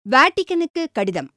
வேட்டிக்கனுக்கு கடிதம்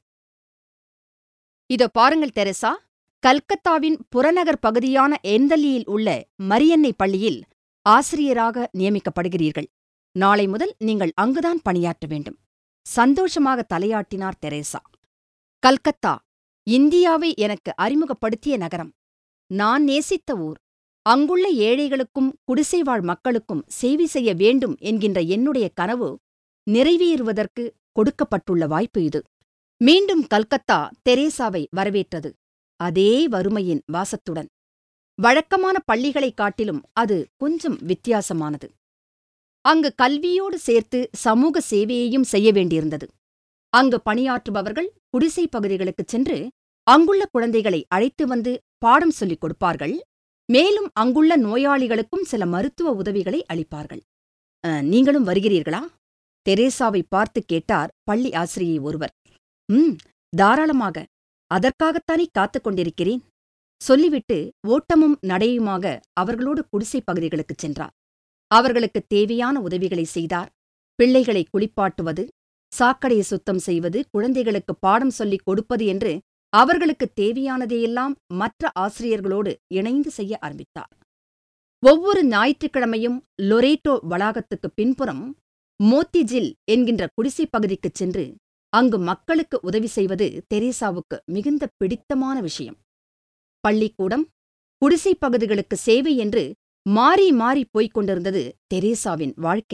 இதோ பாருங்கள் தெரசா கல்கத்தாவின் புறநகர் பகுதியான எந்தலியில் உள்ள மரியன்னை பள்ளியில் ஆசிரியராக நியமிக்கப்படுகிறீர்கள் நாளை முதல் நீங்கள் அங்குதான் பணியாற்ற வேண்டும் சந்தோஷமாக தலையாட்டினார் தெரேசா கல்கத்தா இந்தியாவை எனக்கு அறிமுகப்படுத்திய நகரம் நான் நேசித்த ஊர் அங்குள்ள ஏழைகளுக்கும் குடிசைவாழ் மக்களுக்கும் சேவை செய்ய வேண்டும் என்கின்ற என்னுடைய கனவு நிறைவேறுவதற்கு கொடுக்கப்பட்டுள்ள வாய்ப்பு இது மீண்டும் கல்கத்தா தெரேசாவை வரவேற்றது அதே வறுமையின் வாசத்துடன் வழக்கமான பள்ளிகளைக் காட்டிலும் அது கொஞ்சம் வித்தியாசமானது அங்கு கல்வியோடு சேர்த்து சமூக சேவையையும் செய்ய வேண்டியிருந்தது அங்கு பணியாற்றுபவர்கள் குடிசை பகுதிகளுக்குச் சென்று அங்குள்ள குழந்தைகளை அழைத்து வந்து பாடம் சொல்லிக் கொடுப்பார்கள் மேலும் அங்குள்ள நோயாளிகளுக்கும் சில மருத்துவ உதவிகளை அளிப்பார்கள் "அஹ், நீங்களும் வருகிறீர்களா தெரேசாவை பார்த்து கேட்டார் பள்ளி ஆசிரியை ஒருவர் ம் தாராளமாக அதற்காகத்தானே காத்துக் கொண்டிருக்கிறேன் சொல்லிவிட்டு ஓட்டமும் நடையுமாக அவர்களோடு குடிசை பகுதிகளுக்குச் சென்றார் அவர்களுக்குத் தேவையான உதவிகளை செய்தார் பிள்ளைகளை குளிப்பாட்டுவது சாக்கடையை சுத்தம் செய்வது குழந்தைகளுக்கு பாடம் சொல்லிக் கொடுப்பது என்று அவர்களுக்குத் தேவையானதையெல்லாம் மற்ற ஆசிரியர்களோடு இணைந்து செய்ய ஆரம்பித்தார் ஒவ்வொரு ஞாயிற்றுக்கிழமையும் லொரேட்டோ வளாகத்துக்குப் பின்புறம் மோத்திஜில் என்கின்ற குடிசைப் பகுதிக்குச் சென்று அங்கு மக்களுக்கு உதவி செய்வது தெரேசாவுக்கு மிகுந்த பிடித்தமான விஷயம் பள்ளிக்கூடம் குடிசைப் பகுதிகளுக்கு சேவை என்று மாறி மாறி போய்க் கொண்டிருந்தது தெரேசாவின் வாழ்க்கை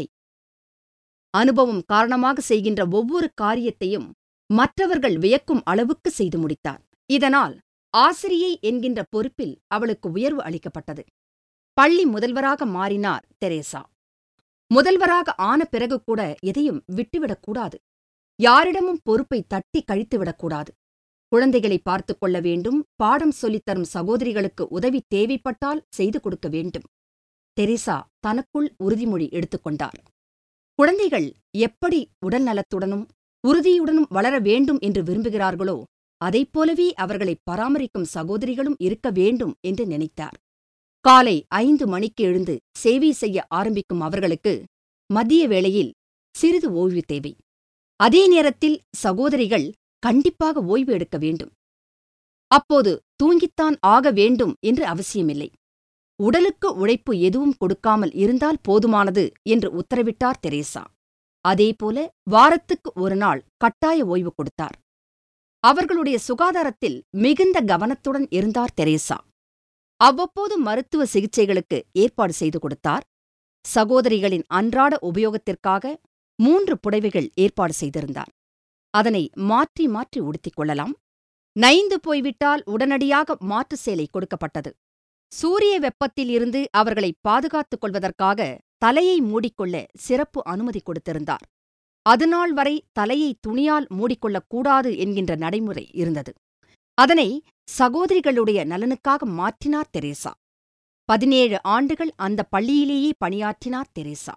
அனுபவம் காரணமாக செய்கின்ற ஒவ்வொரு காரியத்தையும் மற்றவர்கள் வியக்கும் அளவுக்கு செய்து முடித்தார் இதனால் ஆசிரியை என்கின்ற பொறுப்பில் அவளுக்கு உயர்வு அளிக்கப்பட்டது பள்ளி முதல்வராக மாறினார் தெரேசா முதல்வராக ஆன பிறகு கூட எதையும் விட்டுவிடக்கூடாது யாரிடமும் பொறுப்பை தட்டி கழித்துவிடக்கூடாது குழந்தைகளை பார்த்துக் கொள்ள வேண்டும் பாடம் சொல்லித்தரும் சகோதரிகளுக்கு உதவி தேவைப்பட்டால் செய்து கொடுக்க வேண்டும் தெரேசா தனக்குள் உறுதிமொழி எடுத்துக்கொண்டார் குழந்தைகள் எப்படி உடல் நலத்துடனும் உறுதியுடனும் வளர வேண்டும் என்று விரும்புகிறார்களோ அதைப் போலவே அவர்களை பராமரிக்கும் சகோதரிகளும் இருக்க வேண்டும் என்று நினைத்தார் காலை ஐந்து மணிக்கு எழுந்து சேவை செய்ய ஆரம்பிக்கும் அவர்களுக்கு மதிய வேளையில் சிறிது ஓய்வு தேவை அதே நேரத்தில் சகோதரிகள் கண்டிப்பாக ஓய்வு எடுக்க வேண்டும் அப்போது தூங்கித்தான் ஆக வேண்டும் என்று அவசியமில்லை உடலுக்கு உழைப்பு எதுவும் கொடுக்காமல் இருந்தால் போதுமானது என்று உத்தரவிட்டார் தெரேசா அதேபோல வாரத்துக்கு ஒரு நாள் கட்டாய ஓய்வு கொடுத்தார் அவர்களுடைய சுகாதாரத்தில் மிகுந்த கவனத்துடன் இருந்தார் தெரேசா அவ்வப்போது மருத்துவ சிகிச்சைகளுக்கு ஏற்பாடு செய்து கொடுத்தார் சகோதரிகளின் அன்றாட உபயோகத்திற்காக மூன்று புடவைகள் ஏற்பாடு செய்திருந்தார் அதனை மாற்றி மாற்றி உடுத்திக் கொள்ளலாம் நைந்து போய்விட்டால் உடனடியாக மாற்று சேலை கொடுக்கப்பட்டது சூரிய வெப்பத்தில் இருந்து அவர்களை பாதுகாத்துக் கொள்வதற்காக தலையை மூடிக்கொள்ள சிறப்பு அனுமதி கொடுத்திருந்தார் அதுநாள் வரை தலையை துணியால் மூடிக்கொள்ளக் கூடாது என்கின்ற நடைமுறை இருந்தது அதனை சகோதரிகளுடைய நலனுக்காக மாற்றினார் தெரேசா பதினேழு ஆண்டுகள் அந்த பள்ளியிலேயே பணியாற்றினார் தெரேசா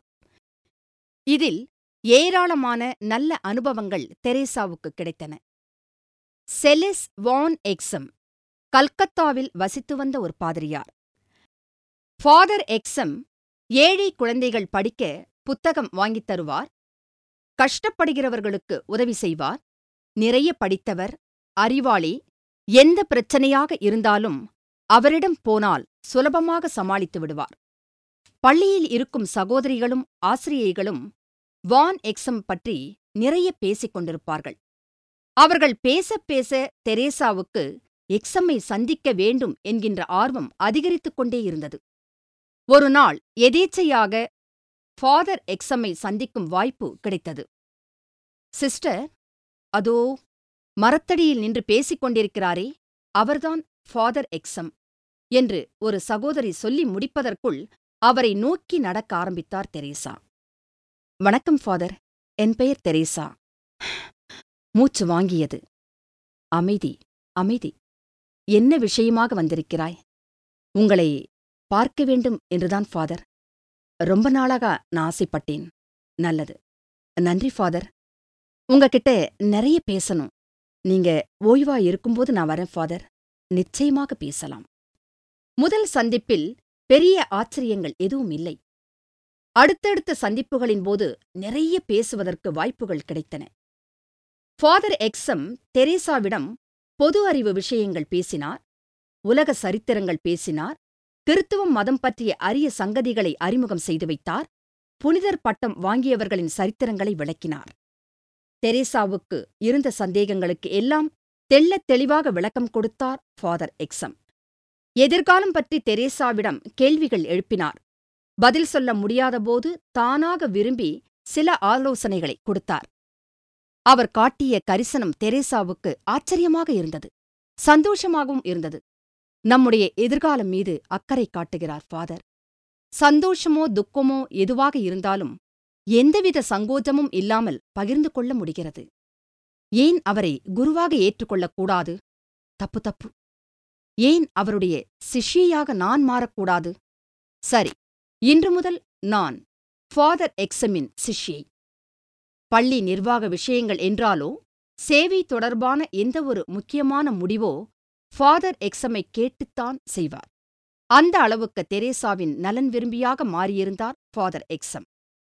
இதில் ஏராளமான நல்ல அனுபவங்கள் தெரேசாவுக்கு கிடைத்தன செலிஸ் வான் எக்ஸம் கல்கத்தாவில் வசித்து வந்த ஒரு பாதிரியார் ஃபாதர் எக்ஸம் ஏழை குழந்தைகள் படிக்க புத்தகம் வாங்கித் தருவார் கஷ்டப்படுகிறவர்களுக்கு உதவி செய்வார் நிறைய படித்தவர் அறிவாளி எந்த பிரச்சனையாக இருந்தாலும் அவரிடம் போனால் சுலபமாக சமாளித்து விடுவார் பள்ளியில் இருக்கும் சகோதரிகளும் ஆசிரியைகளும் வான் எக்ஸம் பற்றி நிறைய பேசிக் கொண்டிருப்பார்கள் அவர்கள் பேச பேச தெரேசாவுக்கு எக்ஸம்மை சந்திக்க வேண்டும் என்கின்ற ஆர்வம் அதிகரித்துக் கொண்டே இருந்தது ஒரு நாள் எதேச்சையாக ஃபாதர் எக்ஸம்மை சந்திக்கும் வாய்ப்பு கிடைத்தது சிஸ்டர் அதோ மரத்தடியில் நின்று பேசிக் கொண்டிருக்கிறாரே அவர்தான் ஃபாதர் எக்ஸம் என்று ஒரு சகோதரி சொல்லி முடிப்பதற்குள் அவரை நோக்கி நடக்க ஆரம்பித்தார் தெரேசா வணக்கம் ஃபாதர் என் பெயர் தெரேசா மூச்சு வாங்கியது அமைதி அமைதி என்ன விஷயமாக வந்திருக்கிறாய் உங்களை பார்க்க வேண்டும் என்றுதான் ஃபாதர் ரொம்ப நாளாக நான் ஆசைப்பட்டேன் நல்லது நன்றி ஃபாதர் உங்ககிட்ட நிறைய பேசணும் நீங்க ஓய்வா இருக்கும்போது நான் வரேன் ஃபாதர் நிச்சயமாக பேசலாம் முதல் சந்திப்பில் பெரிய ஆச்சரியங்கள் எதுவும் இல்லை அடுத்தடுத்த சந்திப்புகளின் போது நிறைய பேசுவதற்கு வாய்ப்புகள் கிடைத்தன ஃபாதர் எக்ஸம் தெரேசாவிடம் பொது அறிவு விஷயங்கள் பேசினார் உலக சரித்திரங்கள் பேசினார் கிறித்துவம் மதம் பற்றிய அரிய சங்கதிகளை அறிமுகம் செய்து வைத்தார் புனிதர் பட்டம் வாங்கியவர்களின் சரித்திரங்களை விளக்கினார் தெரேசாவுக்கு இருந்த சந்தேகங்களுக்கு எல்லாம் தெள்ளத் தெளிவாக விளக்கம் கொடுத்தார் ஃபாதர் எக்ஸம் எதிர்காலம் பற்றி தெரேசாவிடம் கேள்விகள் எழுப்பினார் பதில் சொல்ல முடியாதபோது தானாக விரும்பி சில ஆலோசனைகளை கொடுத்தார் அவர் காட்டிய கரிசனம் தெரேசாவுக்கு ஆச்சரியமாக இருந்தது சந்தோஷமாகவும் இருந்தது நம்முடைய எதிர்காலம் மீது அக்கறை காட்டுகிறார் ஃபாதர் சந்தோஷமோ துக்கமோ எதுவாக இருந்தாலும் எந்தவித சங்கோஜமும் இல்லாமல் பகிர்ந்து கொள்ள முடிகிறது ஏன் அவரை குருவாக ஏற்றுக்கொள்ளக் கூடாது தப்பு தப்பு ஏன் அவருடைய சிஷ்யையாக நான் மாறக்கூடாது சரி இன்று முதல் நான் ஃபாதர் எக்ஸமின் சிஷ்யை பள்ளி நிர்வாக விஷயங்கள் என்றாலோ சேவை தொடர்பான எந்தவொரு முக்கியமான முடிவோ ஃபாதர் எக்ஸமை கேட்டுத்தான் செய்வார் அந்த அளவுக்கு தெரேசாவின் நலன் விரும்பியாக மாறியிருந்தார் ஃபாதர் எக்ஸம்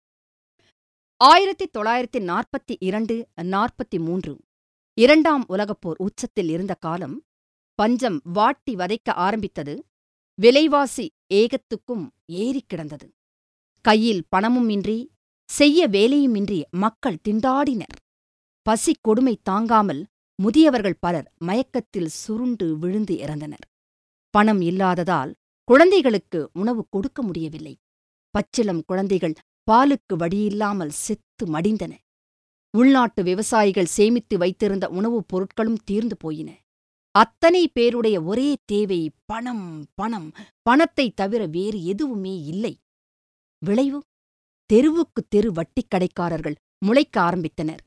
ஆயிரத்தி தொள்ளாயிரத்தி நாற்பத்தி இரண்டு நாற்பத்தி மூன்று இரண்டாம் உலகப்போர் உச்சத்தில் இருந்த காலம் பஞ்சம் வாட்டி வதைக்க ஆரம்பித்தது விலைவாசி ஏகத்துக்கும் ஏறிக் கிடந்தது கையில் பணமும் இன்றி செய்ய வேலையுமின்றி மக்கள் திண்டாடினர் பசி கொடுமை தாங்காமல் முதியவர்கள் பலர் மயக்கத்தில் சுருண்டு விழுந்து இறந்தனர் பணம் இல்லாததால் குழந்தைகளுக்கு உணவு கொடுக்க முடியவில்லை பச்சிளம் குழந்தைகள் பாலுக்கு வழியில்லாமல் செத்து மடிந்தன உள்நாட்டு விவசாயிகள் சேமித்து வைத்திருந்த உணவுப் பொருட்களும் தீர்ந்து போயின அத்தனை பேருடைய ஒரே தேவை பணம் பணம் பணத்தைத் தவிர வேறு எதுவுமே இல்லை விளைவு தெருவுக்கு தெரு வட்டிக் கடைக்காரர்கள் முளைக்க ஆரம்பித்தனர்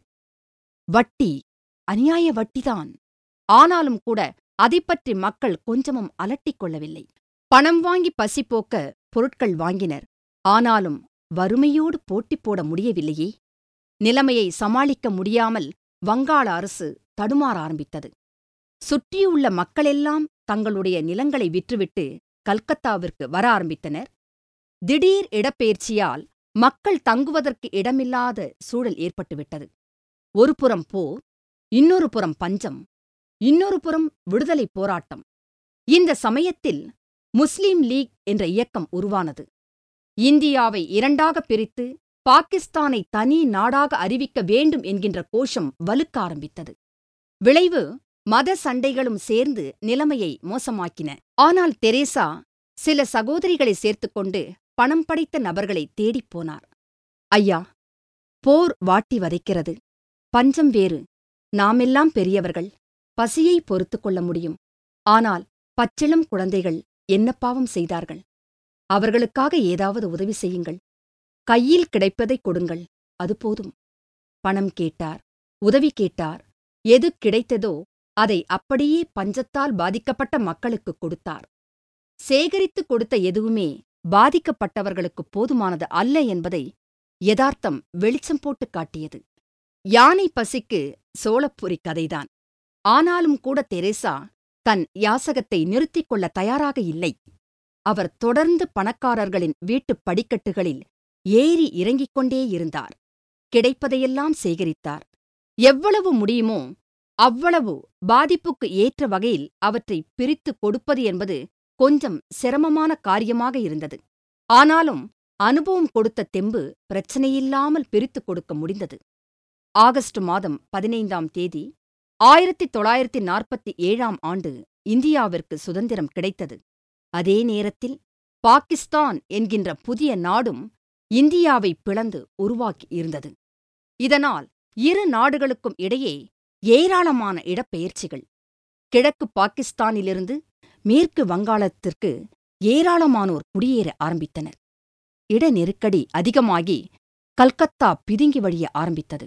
வட்டி அநியாய வட்டிதான் ஆனாலும் கூட அதைப்பற்றி மக்கள் கொஞ்சமும் அலட்டிக் கொள்ளவில்லை பணம் வாங்கி பசி போக்க பொருட்கள் வாங்கினர் ஆனாலும் வறுமையோடு போட்டி போட முடியவில்லையே நிலைமையை சமாளிக்க முடியாமல் வங்காள அரசு தடுமாற ஆரம்பித்தது சுற்றியுள்ள மக்களெல்லாம் தங்களுடைய நிலங்களை விற்றுவிட்டு கல்கத்தாவிற்கு வர ஆரம்பித்தனர் திடீர் இடப்பெயர்ச்சியால் மக்கள் தங்குவதற்கு இடமில்லாத சூழல் ஏற்பட்டுவிட்டது ஒருபுறம் போர் இன்னொரு புறம் பஞ்சம் இன்னொரு புறம் விடுதலைப் போராட்டம் இந்த சமயத்தில் முஸ்லீம் லீக் என்ற இயக்கம் உருவானது இந்தியாவை இரண்டாக பிரித்து பாகிஸ்தானை தனி நாடாக அறிவிக்க வேண்டும் என்கின்ற கோஷம் வலுக்க ஆரம்பித்தது விளைவு மத சண்டைகளும் சேர்ந்து நிலைமையை மோசமாக்கின ஆனால் தெரேசா சில சகோதரிகளை சேர்த்துக்கொண்டு பணம் படைத்த நபர்களை தேடிப் போனார் ஐயா போர் வாட்டி வதைக்கிறது பஞ்சம் வேறு நாமெல்லாம் பெரியவர்கள் பசியை பொறுத்துக் கொள்ள முடியும் ஆனால் பச்சிளம் குழந்தைகள் என்ன பாவம் செய்தார்கள் அவர்களுக்காக ஏதாவது உதவி செய்யுங்கள் கையில் கிடைப்பதைக் கொடுங்கள் அது போதும் பணம் கேட்டார் உதவி கேட்டார் எது கிடைத்ததோ அதை அப்படியே பஞ்சத்தால் பாதிக்கப்பட்ட மக்களுக்குக் கொடுத்தார் சேகரித்துக் கொடுத்த எதுவுமே பாதிக்கப்பட்டவர்களுக்கு போதுமானது அல்ல என்பதை யதார்த்தம் வெளிச்சம் போட்டுக் காட்டியது யானை பசிக்கு சோளப்பொரி கதைதான் ஆனாலும் கூட தெரேசா தன் யாசகத்தை நிறுத்திக் கொள்ள தயாராக இல்லை அவர் தொடர்ந்து பணக்காரர்களின் வீட்டுப் படிக்கட்டுகளில் ஏறி இறங்கிக் கொண்டே இருந்தார் கிடைப்பதையெல்லாம் சேகரித்தார் எவ்வளவு முடியுமோ அவ்வளவு பாதிப்புக்கு ஏற்ற வகையில் அவற்றை பிரித்துக் கொடுப்பது என்பது கொஞ்சம் சிரமமான காரியமாக இருந்தது ஆனாலும் அனுபவம் கொடுத்த தெம்பு பிரச்சனையில்லாமல் பிரித்துக் கொடுக்க முடிந்தது ஆகஸ்ட் மாதம் பதினைந்தாம் தேதி ஆயிரத்தி தொள்ளாயிரத்தி நாற்பத்தி ஏழாம் ஆண்டு இந்தியாவிற்கு சுதந்திரம் கிடைத்தது அதே நேரத்தில் பாகிஸ்தான் என்கின்ற புதிய நாடும் இந்தியாவை பிளந்து உருவாக்கி இருந்தது இதனால் இரு நாடுகளுக்கும் இடையே ஏராளமான இடப்பெயர்ச்சிகள் கிழக்கு பாகிஸ்தானிலிருந்து மேற்கு வங்காளத்திற்கு ஏராளமானோர் குடியேற ஆரம்பித்தனர் இட நெருக்கடி அதிகமாகி கல்கத்தா பிதுங்கி வழிய ஆரம்பித்தது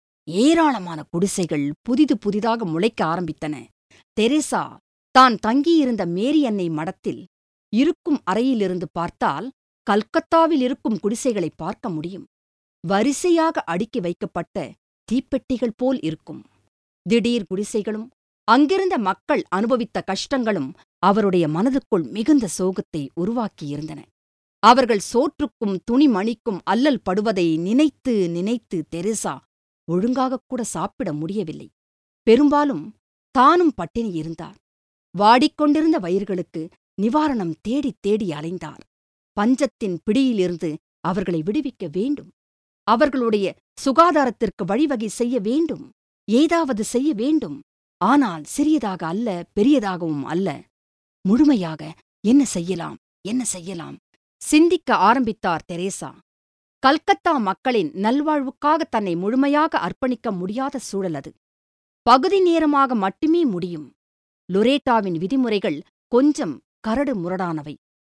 ஏராளமான குடிசைகள் புதிது புதிதாக முளைக்க ஆரம்பித்தன தெரேசா தான் தங்கியிருந்த மேரியன்னை மடத்தில் இருக்கும் அறையிலிருந்து பார்த்தால் கல்கத்தாவில் இருக்கும் குடிசைகளை பார்க்க முடியும் வரிசையாக அடுக்கி வைக்கப்பட்ட தீப்பெட்டிகள் போல் இருக்கும் திடீர் குடிசைகளும் அங்கிருந்த மக்கள் அனுபவித்த கஷ்டங்களும் அவருடைய மனதுக்குள் மிகுந்த சோகத்தை உருவாக்கியிருந்தன அவர்கள் சோற்றுக்கும் துணிமணிக்கும் அல்லல் படுவதை நினைத்து நினைத்து தெரேசா ஒழுங்காகக் கூட சாப்பிட முடியவில்லை பெரும்பாலும் தானும் பட்டினி இருந்தார் வாடிக்கொண்டிருந்த வயிர்களுக்கு நிவாரணம் தேடித் தேடி அலைந்தார் பஞ்சத்தின் பிடியிலிருந்து அவர்களை விடுவிக்க வேண்டும் அவர்களுடைய சுகாதாரத்திற்கு வழிவகை செய்ய வேண்டும் ஏதாவது செய்ய வேண்டும் ஆனால் சிறியதாக அல்ல பெரியதாகவும் அல்ல முழுமையாக என்ன செய்யலாம் என்ன செய்யலாம் சிந்திக்க ஆரம்பித்தார் தெரேசா கல்கத்தா மக்களின் நல்வாழ்வுக்காக தன்னை முழுமையாக அர்ப்பணிக்க முடியாத சூழல் அது பகுதி நேரமாக மட்டுமே முடியும் லொரேட்டாவின் விதிமுறைகள் கொஞ்சம் கரடு முரடானவை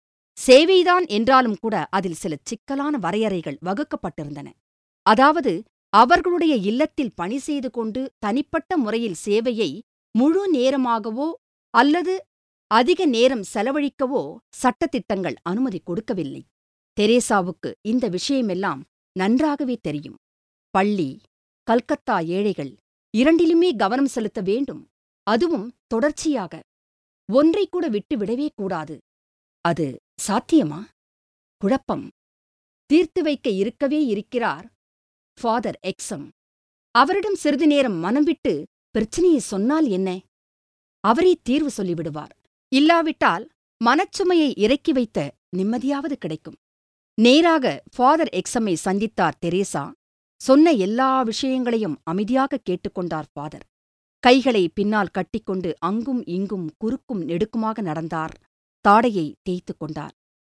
சேவைதான் என்றாலும் கூட அதில் சில சிக்கலான வரையறைகள் வகுக்கப்பட்டிருந்தன அதாவது அவர்களுடைய இல்லத்தில் பணி செய்து கொண்டு தனிப்பட்ட முறையில் சேவையை முழு நேரமாகவோ அல்லது அதிக நேரம் செலவழிக்கவோ சட்டத்திட்டங்கள் அனுமதி கொடுக்கவில்லை தெரேசாவுக்கு இந்த விஷயமெல்லாம் நன்றாகவே தெரியும் பள்ளி கல்கத்தா ஏழைகள் இரண்டிலுமே கவனம் செலுத்த வேண்டும் அதுவும் தொடர்ச்சியாக ஒன்றை கூட விட்டு விடவே கூடாது அது சாத்தியமா குழப்பம் தீர்த்து வைக்க இருக்கவே இருக்கிறார் ஃபாதர் எக்ஸம் அவரிடம் சிறிது நேரம் மனம் விட்டு பிரச்சனையை சொன்னால் என்ன அவரே தீர்வு சொல்லிவிடுவார் இல்லாவிட்டால் மனச்சுமையை இறக்கி வைத்த நிம்மதியாவது கிடைக்கும் நேராக ஃபாதர் எக்ஸமை சந்தித்தார் தெரேசா சொன்ன எல்லா விஷயங்களையும் அமைதியாக கேட்டுக்கொண்டார் ஃபாதர் கைகளை பின்னால் கட்டிக்கொண்டு அங்கும் இங்கும் குறுக்கும் நெடுக்குமாக நடந்தார் தாடையை தேய்த்து கொண்டார்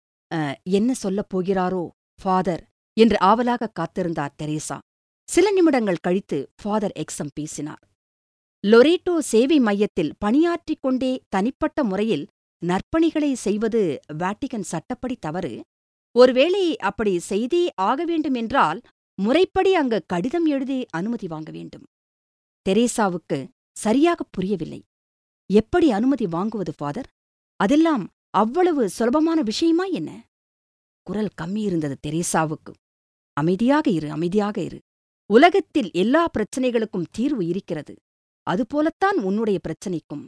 என்ன சொல்லப் போகிறாரோ ஃபாதர் என்று ஆவலாக காத்திருந்தார் தெரேசா சில நிமிடங்கள் கழித்து ஃபாதர் எக்ஸம் பேசினார் லொரேட்டோ சேவை மையத்தில் பணியாற்றிக் கொண்டே தனிப்பட்ட முறையில் நற்பணிகளை செய்வது வாட்டிகன் சட்டப்படி தவறு ஒருவேளை அப்படி செய்தே ஆக வேண்டுமென்றால் முறைப்படி அங்கு கடிதம் எழுதி அனுமதி வாங்க வேண்டும் தெரேசாவுக்கு சரியாகப் புரியவில்லை எப்படி அனுமதி வாங்குவது ஃபாதர் அதெல்லாம் அவ்வளவு சுலபமான விஷயமா என்ன குரல் கம்மியிருந்தது தெரேசாவுக்கு அமைதியாக இரு அமைதியாக இரு உலகத்தில் எல்லா பிரச்சனைகளுக்கும் தீர்வு இருக்கிறது அதுபோலத்தான் உன்னுடைய பிரச்சனைக்கும்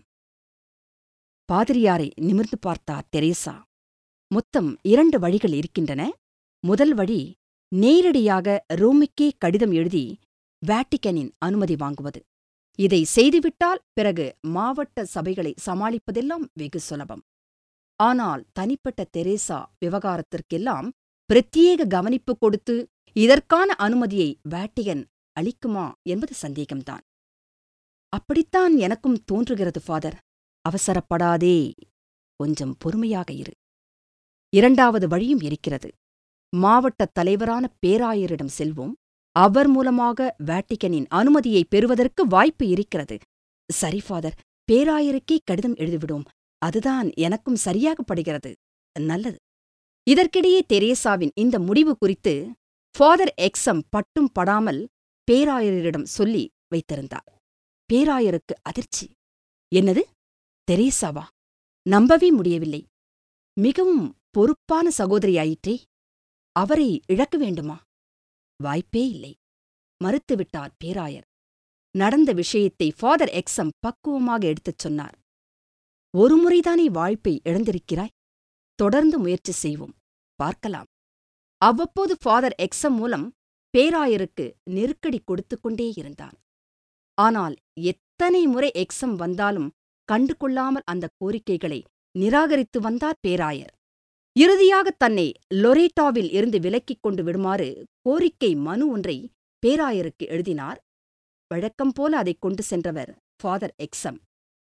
பாதிரியாரை நிமிர்ந்து பார்த்தார் தெரேசா மொத்தம் இரண்டு வழிகள் இருக்கின்றன முதல் வழி நேரடியாக ரோமுக்கே கடிதம் எழுதி வேட்டிக்கனின் அனுமதி வாங்குவது இதை செய்துவிட்டால் பிறகு மாவட்ட சபைகளை சமாளிப்பதெல்லாம் வெகு சுலபம் ஆனால் தனிப்பட்ட தெரேசா விவகாரத்திற்கெல்லாம் பிரத்யேக கவனிப்பு கொடுத்து இதற்கான அனுமதியை வேட்டிகன் அளிக்குமா என்பது சந்தேகம்தான் அப்படித்தான் எனக்கும் தோன்றுகிறது ஃபாதர் அவசரப்படாதே கொஞ்சம் பொறுமையாக இரு இரண்டாவது வழியும் இருக்கிறது மாவட்டத் தலைவரான பேராயரிடம் செல்வோம் அவர் மூலமாக வேட்டிகனின் அனுமதியை பெறுவதற்கு வாய்ப்பு இருக்கிறது சரி ஃபாதர் பேராயருக்கே கடிதம் எழுதிவிடும் அதுதான் எனக்கும் சரியாகப்படுகிறது நல்லது இதற்கிடையே தெரேசாவின் இந்த முடிவு குறித்து ஃபாதர் எக்ஸம் பட்டும் படாமல் பேராயரிடம் சொல்லி வைத்திருந்தார் பேராயருக்கு அதிர்ச்சி என்னது தெரேசாவா நம்பவே முடியவில்லை மிகவும் பொறுப்பான சகோதரியாயிற்றே அவரை இழக்க வேண்டுமா வாய்ப்பே இல்லை மறுத்துவிட்டார் பேராயர் நடந்த விஷயத்தை ஃபாதர் எக்ஸம் பக்குவமாக எடுத்துச் சொன்னார் ஒரு முறைதானே வாய்ப்பை இழந்திருக்கிறாய் தொடர்ந்து முயற்சி செய்வோம் பார்க்கலாம் அவ்வப்போது ஃபாதர் எக்ஸம் மூலம் பேராயருக்கு நெருக்கடி கொடுத்து கொண்டே இருந்தார் ஆனால் எத்தனை முறை எக்ஸம் வந்தாலும் கண்டு கொள்ளாமல் அந்த கோரிக்கைகளை நிராகரித்து வந்தார் பேராயர் இறுதியாக தன்னை லொரேட்டாவில் இருந்து விலக்கிக் கொண்டு விடுமாறு கோரிக்கை மனு ஒன்றை பேராயருக்கு எழுதினார் வழக்கம் போல அதைக் கொண்டு சென்றவர் ஃபாதர் எக்ஸம்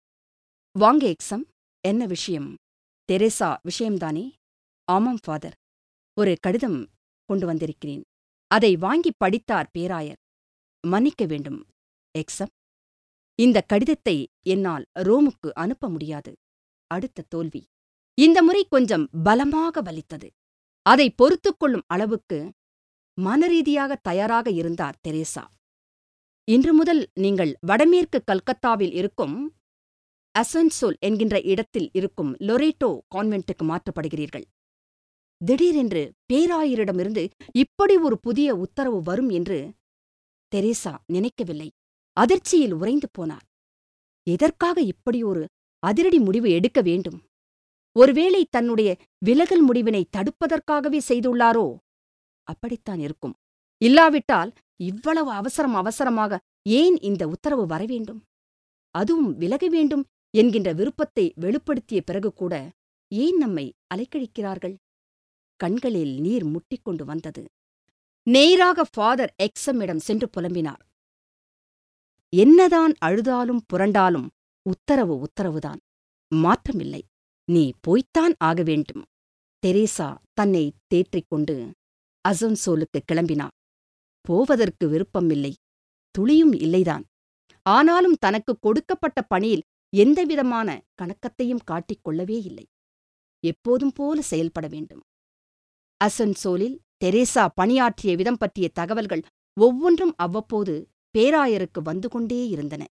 வாங்க எக்ஸம் என்ன விஷயம் தெரேசா விஷயம்தானே ஆமாம் ஃபாதர் ஒரு கடிதம் கொண்டு வந்திருக்கிறேன் அதை வாங்கி படித்தார் பேராயர் மன்னிக்க வேண்டும் எக்ஸம் இந்த கடிதத்தை என்னால் ரோமுக்கு அனுப்ப முடியாது அடுத்த தோல்வி இந்த முறை கொஞ்சம் பலமாக வலித்தது அதை பொறுத்துக் கொள்ளும் அளவுக்கு மனரீதியாக தயாராக இருந்தார் தெரேசா இன்று முதல் நீங்கள் வடமேற்கு கல்கத்தாவில் இருக்கும் அசன்சோல் என்கின்ற இடத்தில் இருக்கும் லொரேட்டோ கான்வென்ட்டுக்கு மாற்றப்படுகிறீர்கள் திடீரென்று பேராயரிடமிருந்து இப்படி ஒரு புதிய உத்தரவு வரும் என்று தெரேசா நினைக்கவில்லை அதிர்ச்சியில் உறைந்து போனார் எதற்காக இப்படி ஒரு அதிரடி முடிவு எடுக்க வேண்டும் ஒருவேளை தன்னுடைய விலகல் முடிவினை தடுப்பதற்காகவே செய்துள்ளாரோ அப்படித்தான் இருக்கும் இல்லாவிட்டால் இவ்வளவு அவசரம் அவசரமாக ஏன் இந்த உத்தரவு வரவேண்டும் அதுவும் விலக வேண்டும் என்கின்ற விருப்பத்தை வெளிப்படுத்திய பிறகு கூட ஏன் நம்மை அலைக்கழிக்கிறார்கள் கண்களில் நீர் முட்டிக்கொண்டு வந்தது நேராக ஃபாதர் எக்ஸமிடம் சென்று புலம்பினார் என்னதான் அழுதாலும் புரண்டாலும் உத்தரவு உத்தரவுதான் மாற்றமில்லை நீ போய்த்தான் ஆக வேண்டும் தெரேசா தன்னை தேற்றிக்கொண்டு அசன்சோலுக்கு கிளம்பினார் போவதற்கு விருப்பமில்லை துளியும் இல்லைதான் ஆனாலும் தனக்கு கொடுக்கப்பட்ட பணியில் எந்தவிதமான கணக்கத்தையும் காட்டிக் கொள்ளவே இல்லை எப்போதும் போல செயல்பட வேண்டும் அசன்சோலில் தெரேசா பணியாற்றிய விதம் பற்றிய தகவல்கள் ஒவ்வொன்றும் அவ்வப்போது பேராயருக்கு வந்து கொண்டே இருந்தன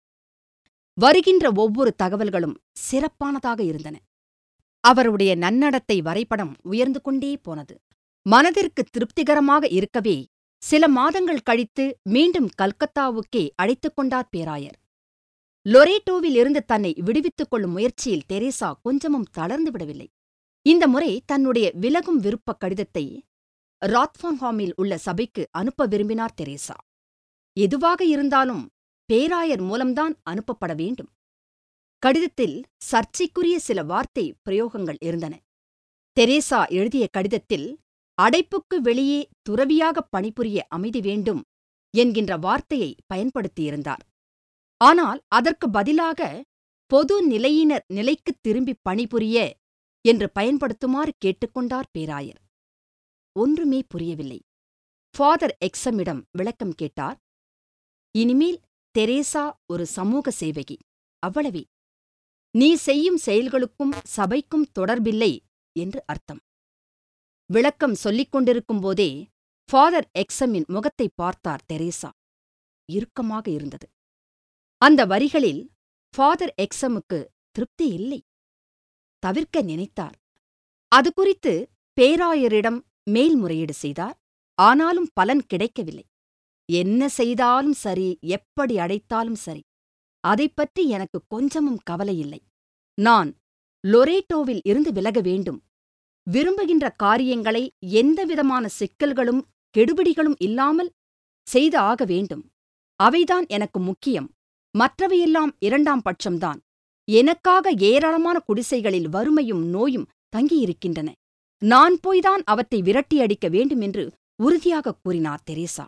வருகின்ற ஒவ்வொரு தகவல்களும் சிறப்பானதாக இருந்தன அவருடைய நன்னடத்தை வரைபடம் உயர்ந்து கொண்டே போனது மனதிற்கு திருப்திகரமாக இருக்கவே சில மாதங்கள் கழித்து மீண்டும் கல்கத்தாவுக்கே அழைத்துக் கொண்டார் பேராயர் லொரேட்டோவில் இருந்து தன்னை விடுவித்துக் கொள்ளும் முயற்சியில் தெரேசா கொஞ்சமும் தளர்ந்து விடவில்லை இந்த முறை தன்னுடைய விலகும் விருப்பக் கடிதத்தை ராத்ஃபான்ஹாமில் உள்ள சபைக்கு அனுப்ப விரும்பினார் தெரேசா எதுவாக இருந்தாலும் பேராயர் மூலம்தான் அனுப்பப்பட வேண்டும் கடிதத்தில் சர்ச்சைக்குரிய சில வார்த்தை பிரயோகங்கள் இருந்தன தெரேசா எழுதிய கடிதத்தில் அடைப்புக்கு வெளியே துறவியாக பணிபுரிய அமைதி வேண்டும் என்கின்ற வார்த்தையை பயன்படுத்தியிருந்தார் ஆனால் அதற்கு பதிலாக பொது நிலையினர் நிலைக்குத் திரும்பிப் பணிபுரிய என்று பயன்படுத்துமாறு கேட்டுக்கொண்டார் பேராயர் ஒன்றுமே புரியவில்லை ஃபாதர் எக்ஸமிடம் விளக்கம் கேட்டார் இனிமேல் தெரேசா ஒரு சமூக சேவகி அவ்வளவே நீ செய்யும் செயல்களுக்கும் சபைக்கும் தொடர்பில்லை என்று அர்த்தம் விளக்கம் சொல்லிக் கொண்டிருக்கும் போதே ஃபாதர் எக்ஸமின் முகத்தை பார்த்தார் தெரேசா இறுக்கமாக இருந்தது அந்த வரிகளில் ஃபாதர் எக்ஸமுக்கு திருப்தி இல்லை தவிர்க்க நினைத்தார் அது குறித்து பேராயரிடம் மேல்முறையீடு செய்தார் ஆனாலும் பலன் கிடைக்கவில்லை என்ன செய்தாலும் சரி எப்படி அடைத்தாலும் சரி அதைப்பற்றி எனக்கு கொஞ்சமும் கவலையில்லை நான் லொரேட்டோவில் இருந்து விலக வேண்டும் விரும்புகின்ற காரியங்களை எந்தவிதமான சிக்கல்களும் கெடுபிடிகளும் இல்லாமல் செய்து ஆக வேண்டும் அவைதான் எனக்கு முக்கியம் மற்றவையெல்லாம் இரண்டாம் பட்சம்தான் எனக்காக ஏராளமான குடிசைகளில் வறுமையும் நோயும் தங்கியிருக்கின்றன நான் போய்தான் அவற்றை விரட்டியடிக்க வேண்டும் என்று உறுதியாக கூறினார் தெரேசா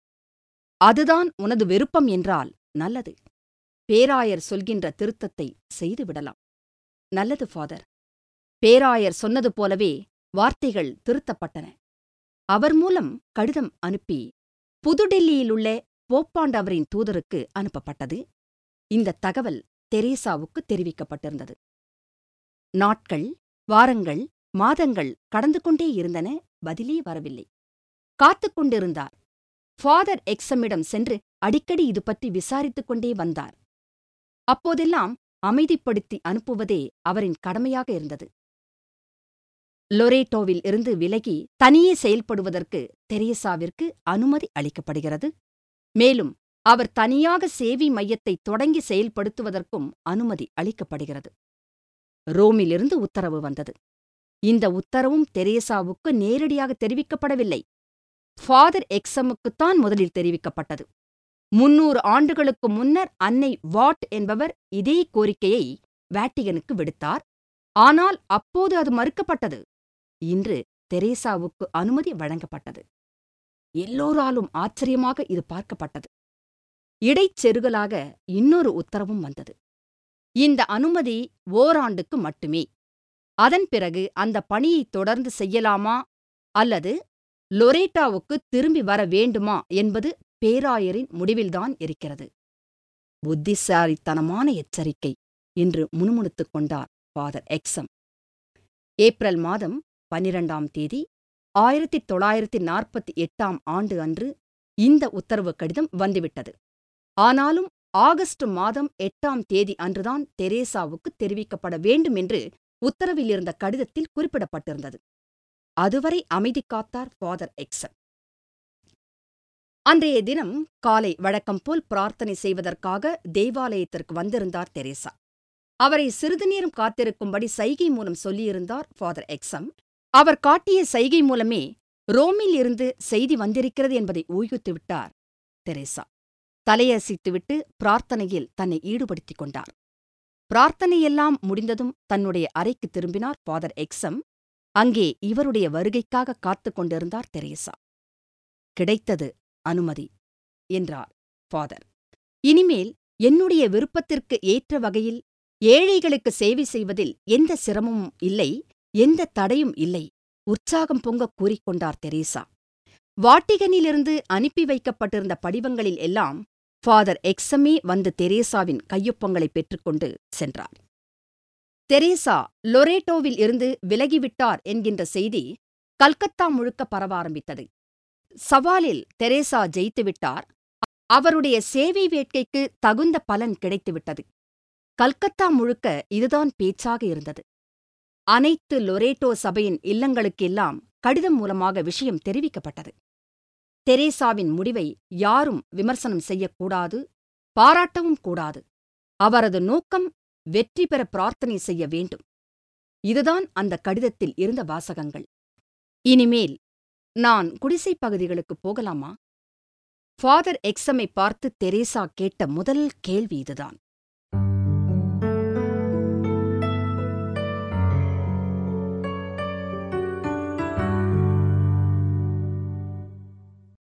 அதுதான் உனது விருப்பம் என்றால் நல்லது பேராயர் சொல்கின்ற திருத்தத்தை செய்துவிடலாம் நல்லது ஃபாதர் பேராயர் சொன்னது போலவே வார்த்தைகள் திருத்தப்பட்டன அவர் மூலம் கடிதம் அனுப்பி புதுடெல்லியிலுள்ள போப்பாண்டவரின் தூதருக்கு அனுப்பப்பட்டது இந்த தகவல் தெரேசாவுக்கு தெரிவிக்கப்பட்டிருந்தது நாட்கள் வாரங்கள் மாதங்கள் கடந்து கொண்டே இருந்தன பதிலே வரவில்லை காத்துக் கொண்டிருந்தார் ஃபாதர் எக்ஸமிடம் சென்று அடிக்கடி இது பற்றி விசாரித்துக் கொண்டே வந்தார் அப்போதெல்லாம் அமைதிப்படுத்தி அனுப்புவதே அவரின் கடமையாக இருந்தது லொரேட்டோவில் இருந்து விலகி தனியே செயல்படுவதற்கு தெரேசாவிற்கு அனுமதி அளிக்கப்படுகிறது மேலும் அவர் தனியாக சேவை மையத்தை தொடங்கி செயல்படுத்துவதற்கும் அனுமதி அளிக்கப்படுகிறது ரோமிலிருந்து உத்தரவு வந்தது இந்த உத்தரவும் தெரேசாவுக்கு நேரடியாக தெரிவிக்கப்படவில்லை ஃபாதர் எக்ஸமுக்குத்தான் முதலில் தெரிவிக்கப்பட்டது முன்னூறு ஆண்டுகளுக்கு முன்னர் அன்னை வாட் என்பவர் இதே கோரிக்கையை வேட்டிகனுக்கு விடுத்தார் ஆனால் அப்போது அது மறுக்கப்பட்டது இன்று தெரேசாவுக்கு அனுமதி வழங்கப்பட்டது எல்லோராலும் ஆச்சரியமாக இது பார்க்கப்பட்டது இடைச்செருகலாக இன்னொரு உத்தரவும் வந்தது இந்த அனுமதி ஓராண்டுக்கு மட்டுமே அதன் பிறகு அந்த பணியை தொடர்ந்து செய்யலாமா அல்லது லொரேட்டாவுக்கு திரும்பி வர வேண்டுமா என்பது பேராயரின் முடிவில்தான் இருக்கிறது புத்திசாலித்தனமான எச்சரிக்கை என்று முணுமுணுத்துக் கொண்டார் ஃபாதர் எக்ஸம் ஏப்ரல் மாதம் பன்னிரண்டாம் தேதி ஆயிரத்தி தொள்ளாயிரத்தி நாற்பத்தி எட்டாம் ஆண்டு அன்று இந்த உத்தரவு கடிதம் வந்துவிட்டது ஆனாலும் ஆகஸ்ட் மாதம் எட்டாம் தேதி அன்றுதான் தெரேசாவுக்கு தெரிவிக்கப்பட வேண்டும் என்று உத்தரவில் இருந்த கடிதத்தில் குறிப்பிடப்பட்டிருந்தது அதுவரை அமைதி காத்தார் ஃபாதர் எக்ஸன் அன்றைய தினம் காலை வழக்கம் போல் பிரார்த்தனை செய்வதற்காக தேவாலயத்திற்கு வந்திருந்தார் தெரேசா அவரை சிறிது நேரம் காத்திருக்கும்படி சைகை மூலம் சொல்லியிருந்தார் ஃபாதர் எக்ஸம் அவர் காட்டிய சைகை மூலமே ரோமில் இருந்து செய்தி வந்திருக்கிறது என்பதை ஊகித்து விட்டார் தெரேசா தலையசித்துவிட்டு பிரார்த்தனையில் தன்னை ஈடுபடுத்திக் கொண்டார் பிரார்த்தனையெல்லாம் முடிந்ததும் தன்னுடைய அறைக்கு திரும்பினார் ஃபாதர் எக்ஸம் அங்கே இவருடைய வருகைக்காக காத்துக் கொண்டிருந்தார் தெரேசா கிடைத்தது அனுமதி என்றார் ஃபாதர் இனிமேல் என்னுடைய விருப்பத்திற்கு ஏற்ற வகையில் ஏழைகளுக்கு சேவை செய்வதில் எந்த சிரமமும் இல்லை எந்த தடையும் இல்லை உற்சாகம் பொங்கக் கூறிக்கொண்டார் தெரேசா வாட்டிகனிலிருந்து அனுப்பி வைக்கப்பட்டிருந்த படிவங்களில் எல்லாம் ஃபாதர் எக்ஸமே வந்து தெரேசாவின் கையொப்பங்களை பெற்றுக்கொண்டு சென்றார் தெரேசா லொரேட்டோவில் இருந்து விலகிவிட்டார் என்கின்ற செய்தி கல்கத்தா முழுக்க பரவ ஆரம்பித்தது சவாலில் தெரேசா ஜெயித்துவிட்டார் அவருடைய சேவை வேட்கைக்கு தகுந்த பலன் கிடைத்துவிட்டது கல்கத்தா முழுக்க இதுதான் பேச்சாக இருந்தது அனைத்து லொரேட்டோ சபையின் இல்லங்களுக்கெல்லாம் கடிதம் மூலமாக விஷயம் தெரிவிக்கப்பட்டது தெரேசாவின் முடிவை யாரும் விமர்சனம் செய்யக்கூடாது பாராட்டவும் கூடாது அவரது நோக்கம் வெற்றி பெற பிரார்த்தனை செய்ய வேண்டும் இதுதான் அந்த கடிதத்தில் இருந்த வாசகங்கள் இனிமேல் நான் குடிசைப் பகுதிகளுக்கு போகலாமா ஃபாதர் எக்ஸமை பார்த்து தெரேசா கேட்ட முதல் கேள்வி இதுதான்